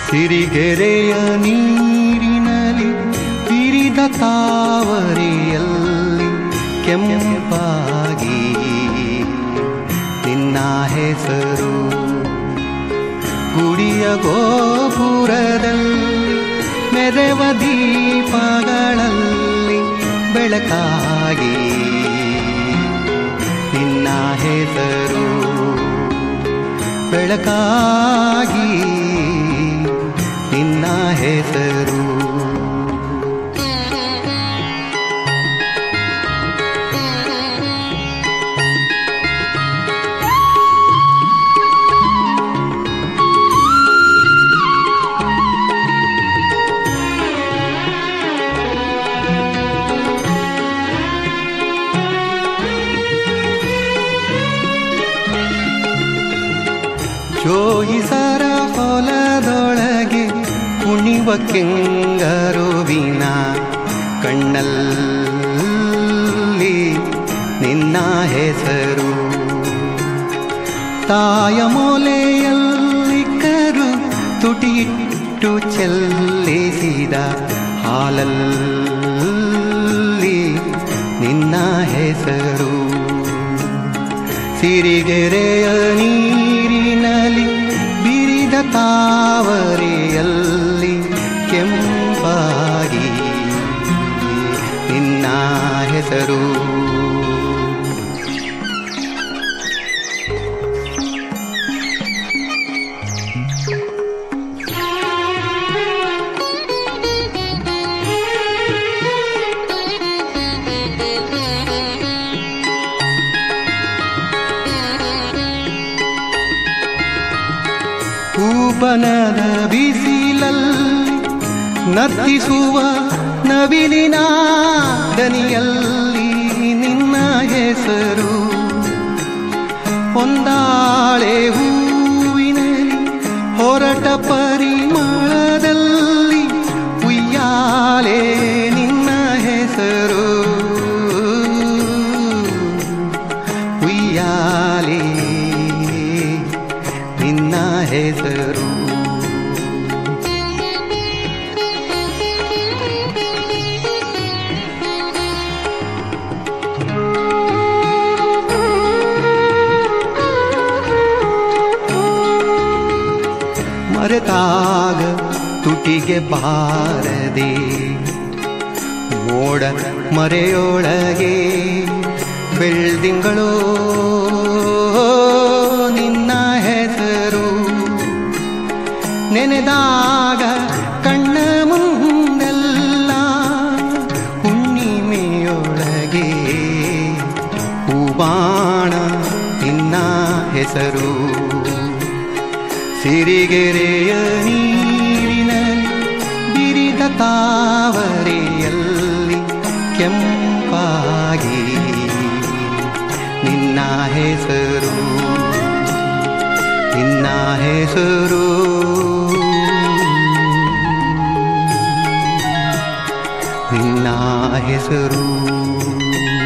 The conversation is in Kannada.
ಸಿರಿಗೆರೆಯ ನೀರಿನಲ್ಲಿ ಬಿರಿದ ತಾವರೆಯಲ್ಲಿ ಕೆಂಪಾಗಿ ನಿನ್ನ ಹೆಸರು ಗುಡಿಯ ಗೋಪುರದಲ್ಲಿ ಮೆರೆವ ದೀಪಗಳಲ್ಲಿ ಬೆಳಕಾಗಿ ನಿನ್ನ ಹೆಸರು ಬೆಳಕಾಗಿ ನಿನ್ನ ಹೆಸರು ಜೋಯಿಸರ ಹೊಲದೊಳಗೆ ಕುಣಿವ ಕೆಂಗರುವಿನ ಕಣ್ಣಲ್ಲಿ ನಿನ್ನ ಹೆಸರು ತಾಯ ಮೊಲೆಯಲ್ಲಿ ಕರು ತುಟಿಟ್ಟು ಚೆಲ್ಲಿಸಿದ ಹಾಲಲ್ಲಿ ನಿನ್ನ ಹೆಸರು ಸಿರಿಗೆರೆಯ ನೀರಿನಲ್ಲಿ ಬಿರಿದ ತಾವರೆಯಲ್ಲಿ ಕೆಂಪಾಗಿ ನಿನ್ನ ಹೆಸರು ಹೂಬನದ ಬಿಸಿಲಲ್ಲಿ ನರ್ತಿಸುವ ನವಿಲಿನ ದನಿಯಲ್ಲಿ ನಿನ್ನ ಹೆಸರು ಒಂದಾಳೆ ಹೂವಿನಲ್ಲಿ ಹೊರಟ ಪರಿಮಳದಲ್ಲಿ ಉಯ್ಯಾಲೆ ನಿನ್ನ ಹೆಸರು ಉಯ್ಯಾಲೆ ನಿನ್ನ ಹೆಸರು ಮರೆತಾಗ ತುಟಿಗೆ ಬಾರದೆ ಮೋಡ ಮರೆಯೊಳಗೆ ಬೆಳ್ದಿಂಗಳು ನಿನ್ನ ಹೆಸರು ನೆನೆದಾಗ ಕಣ್ಣ ಮುಂದೆಲ್ಲ ಹುಣ್ಣಿಮೆಯೊಳಗೆ ಹೂಬಾಣ ನಿನ್ನ ಹೆಸರು ಸಿರಿಗೆರೆಯ ನೀರಿನಲ್ಲಿ ಬಿರಿದ ತಾವರೆಯಲ್ಲಿ ಕೆಂಪಾಗಿ ನಿನ್ನ ಹೆಸರು ನಿನ್ನ ಹೆಸರು ನಿನ್ನ ಹೆಸರು